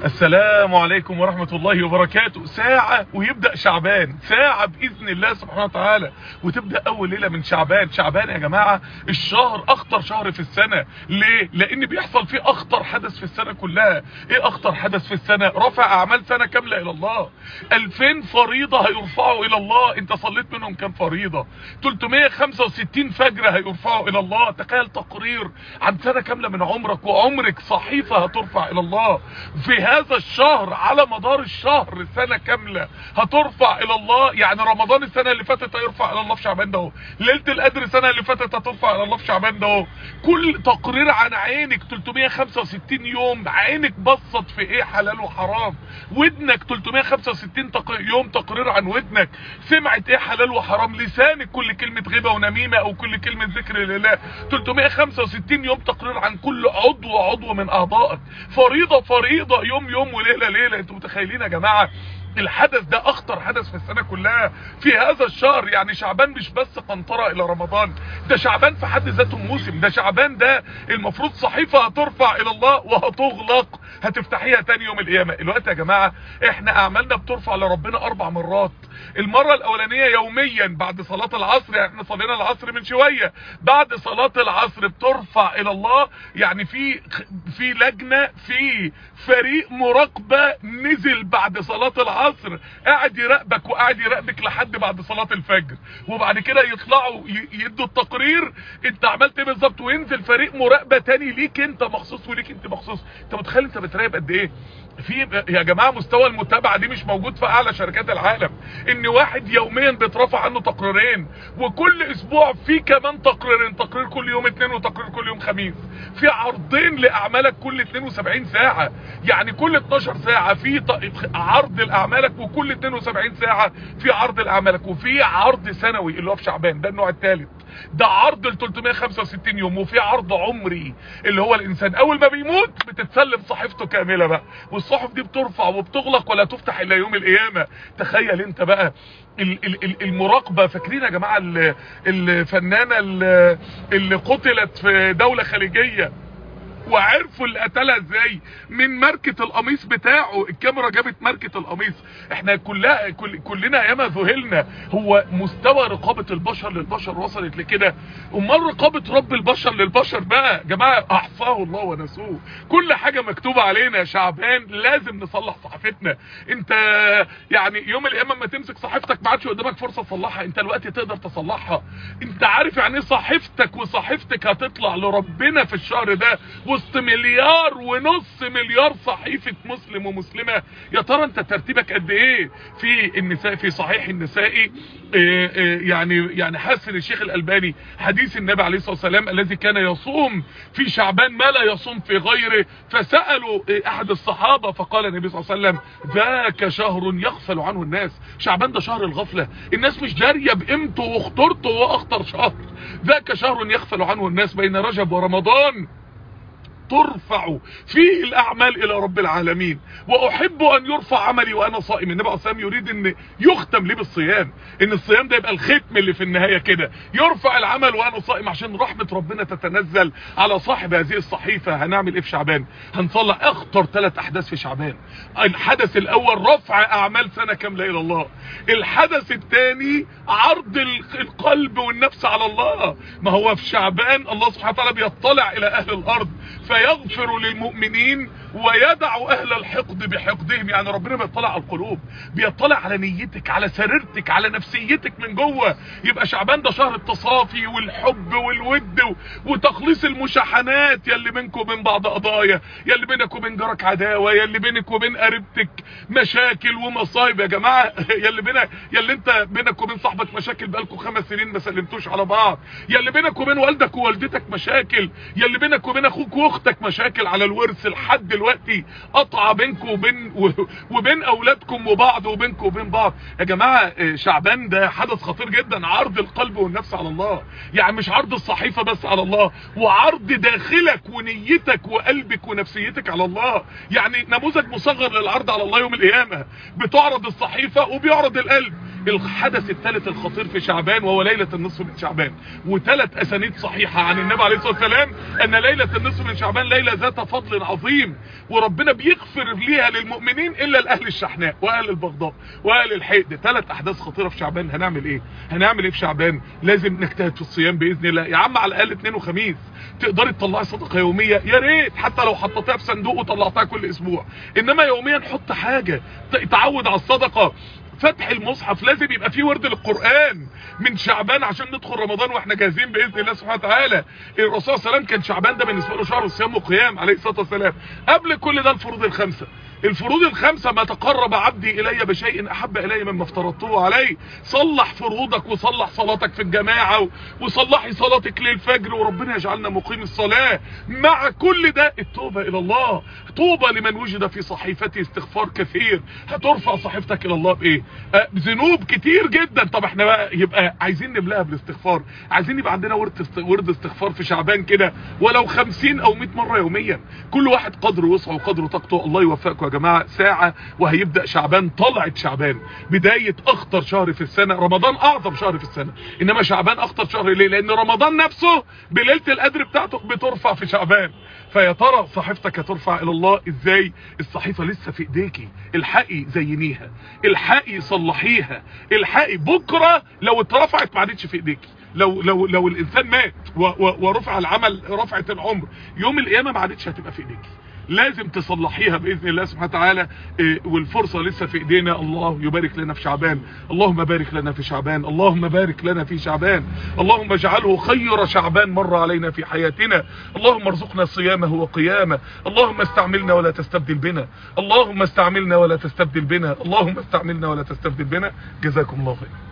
السلام عليكم ورحمة الله وبركاته ساعة ويبدأ شعبان ساعة بإذن الله سبحانه وتعالى وتبدأ أول ليلة من شعبان شعبان يا جماعة الشهر أخطر شهر في السنة ليه؟ لأن بيحصل فيه أخطر حدث في السنة كلها إيه أخطر حدث في السنة؟ رفع أعمال سنة كاملة إلى الله 2000 فريضة هيرفعوا إلى الله أنت صليت منهم كام فريضة 365 فجر هيرفعوا إلى الله تخيل تقرير عن سنة كاملة من عمرك وعمرك صحيفة هترفع إلى الله في هذا الشهر على مدار الشهر سنة كاملة هترفع الى الله يعني رمضان السنة اللي فاتت هيرفع الى الله في شعبان ده ليلة القدر السنة اللي فاتت هترفع الى الله في شعبان ده كل تقرير عن عينك 365 يوم عينك بصت في ايه حلال وحرام ودنك 365 تق... يوم تقرير عن ودنك سمعت ايه حلال وحرام لسانك كل كلمة غيبة ونميمة او كل كلمة ذكر لله 365 يوم تقرير عن كل عضو وعضو من اعضائك فريضة فريضة يوم يوم وليلة ليلة انتوا متخيلين يا جماعة الحدث ده اخطر حدث في السنة كلها في هذا الشهر يعني شعبان مش بس قنطرة الى رمضان ده شعبان في حد ذاته موسم ده شعبان ده المفروض صحيفة هترفع الى الله وهتغلق هتفتحيها تاني يوم القيامة الوقت يا جماعة احنا اعمالنا بترفع لربنا اربع مرات المرة الاولانية يوميا بعد صلاة العصر يعني احنا صلينا العصر من شوية بعد صلاة العصر بترفع الى الله يعني في في لجنة في فريق مراقبة نزل بعد صلاة العصر قاعد يراقبك وقاعد يراقبك لحد بعد صلاة الفجر وبعد كده يطلعوا يدوا التقرير انت عملت ايه بالظبط وينزل فريق مراقبة تاني ليك انت مخصوص وليك انت مخصوص انت متخيل انت بتراقب قد ايه في يا جماعة مستوى المتابعة دي مش موجود في اعلى شركات العالم ان واحد يوميا بيترفع عنه تقريرين وكل اسبوع في كمان تقريرين تقرير كل يوم اثنين وتقرير كل يوم خميس في عرضين لاعمالك كل 72 ساعة يعني كل 12 ساعة في عرض لاعمالك وكل 72 ساعة في عرض لاعمالك وفي عرض سنوي اللي هو في شعبان ده النوع الثالث ده عرض ل 365 يوم وفي عرض عمري اللي هو الانسان اول ما بيموت بتتسلم صحيفته كامله بقى والصحف دي بترفع وبتغلق ولا تفتح الا يوم القيامه تخيل انت بقى المراقبه فاكرين يا جماعه الفنانه اللي قتلت في دوله خليجيه وعرفوا اللي قتلها ازاي من ماركة القميص بتاعه الكاميرا جابت ماركة القميص احنا كلها كل كلنا ياما ذهلنا هو مستوى رقابة البشر للبشر وصلت لكده امال رقابة رب البشر للبشر بقى جماعة احصاه الله ونسوه كل حاجة مكتوبة علينا يا شعبان لازم نصلح صحيفتنا انت يعني يوم القيامة اما تمسك صحيفتك ما عادش قدامك فرصة تصلحها انت الوقت تقدر تصلحها انت عارف يعني ايه صحيفتك وصحيفتك هتطلع لربنا في الشهر ده وسط مليار ونص مليار صحيفة مسلم ومسلمة يا ترى انت ترتيبك قد ايه في النساء في صحيح النسائي يعني يعني حسن الشيخ الالباني حديث النبي عليه الصلاة والسلام الذي كان يصوم في شعبان ما لا يصوم في غيره فسألوا احد الصحابة فقال النبي صلى الله عليه وسلم ذاك شهر يغفل عنه الناس شعبان ده شهر الغفلة الناس مش دارية بقيمته وخطورته واخطر شهر ذاك شهر يغفل عنه الناس بين رجب ورمضان ترفع فيه الاعمال الى رب العالمين واحب ان يرفع عملي وانا صائم النبي عليه الصلاه يريد ان يختم لي بالصيام ان الصيام ده يبقى الختم اللي في النهايه كده يرفع العمل وانا صائم عشان رحمه ربنا تتنزل على صاحب هذه الصحيفه هنعمل ايه في شعبان هنصلح اخطر ثلاث احداث في شعبان الحدث الاول رفع اعمال سنه كامله الى الله الحدث الثاني عرض القلب والنفس على الله ما هو في شعبان الله سبحانه وتعالى بيطلع الى اهل الارض فيغفر للمؤمنين ويدع اهل الحقد بحقدهم يعني ربنا بيطلع على القلوب بيطلع على نيتك على سريرتك على نفسيتك من جوه يبقى شعبان ده شهر التصافي والحب والود وتخليص المشاحنات يلي بينكم وبين بعض قضايا يلي بينك وبين جارك عداوه يلي بينك وبين قريبتك مشاكل ومصايب يا جماعه يلي بينك يلي انت بينك وبين صاحبك مشاكل بقالكم خمس سنين ما سلمتوش على بعض يلي بينك وبين والدك ووالدتك مشاكل يلي بينك وبين اخوك واختك مشاكل على الورث لحد دلوقتي قطعه بينكم وبين وبين اولادكم وبعض وبينكم وبين بعض يا جماعه شعبان ده حدث خطير جدا عرض القلب والنفس على الله يعني مش عرض الصحيفه بس على الله وعرض داخلك ونيتك وقلبك ونفسيتك على الله يعني نموذج مصغر للعرض على الله يوم القيامه بتعرض الصحيفه وبيعرض القلب الحدث الثالث الخطير في شعبان وهو ليله النصف من شعبان وثلاث اسانيد صحيحه عن النبي عليه الصلاه والسلام ان ليله النصف من شعبان شعبان ليلة ذات فضل عظيم وربنا بيغفر ليها للمؤمنين الا لاهل الشحناء واهل البغضاء واهل الحقد ثلاث احداث خطيرة في شعبان هنعمل ايه هنعمل ايه في شعبان لازم نجتهد في الصيام باذن الله يا عم على الاقل اثنين وخميس تقدري تطلعي صدقه يوميه يا ريت حتى لو حطيتها في صندوق وطلعتها كل اسبوع انما يوميا حط حاجه تعود على الصدقه فتح المصحف لازم يبقى فيه ورد للقرآن من شعبان عشان ندخل رمضان واحنا جاهزين بإذن الله سبحانه وتعالى الرسول صلى الله عليه وسلم كان شعبان ده بالنسبة له شهر الصيام وقيام عليه الصلاة والسلام قبل كل ده الفروض الخمسة الفروض الخمسة ما تقرب عبدي إلي بشيء أحب إلي مما افترضته عليه صلح فروضك وصلح صلاتك في الجماعة وصلحي صلاتك للفجر وربنا يجعلنا مقيم الصلاة مع كل ده التوبة إلى الله طوبى لمن وجد في صحيفته استغفار كثير هترفع صحيفتك إلى الله بإيه أه ذنوب كتير جدا طب احنا بقى يبقى عايزين نملاها بالاستغفار عايزين يبقى عندنا ورد ورد استغفار في شعبان كده ولو 50 او 100 مرة يوميا كل واحد قدره وسعه وقدره طاقته الله يوفقكم يا جماعة ساعة وهيبدأ شعبان طلعت شعبان بداية اخطر شهر في السنة رمضان اعظم شهر في السنة انما شعبان اخطر شهر ليه لان رمضان نفسه بليلة القدر بتاعته بترفع في شعبان فيا ترى صحيفتك هترفع الى الله ازاي الصحيفة لسه في ايديكي الحقي زينيها الحقي صلحيها الحقي بكرة لو اترفعت ما عادتش في ايديكي لو لو لو الانسان مات و و ورفع العمل رفعت العمر يوم القيامة ما عادتش هتبقى في ايديكي لازم تصلحيها باذن الله سبحانه وتعالى والفرصه لسه في ايدينا الله يبارك لنا في شعبان اللهم بارك لنا في شعبان اللهم بارك لنا في شعبان اللهم اجعله خير شعبان مر علينا في حياتنا اللهم ارزقنا صيامه وقيامه اللهم استعملنا ولا تستبدل بنا اللهم استعملنا ولا تستبدل بنا اللهم استعملنا ولا تستبدل بنا جزاكم الله خير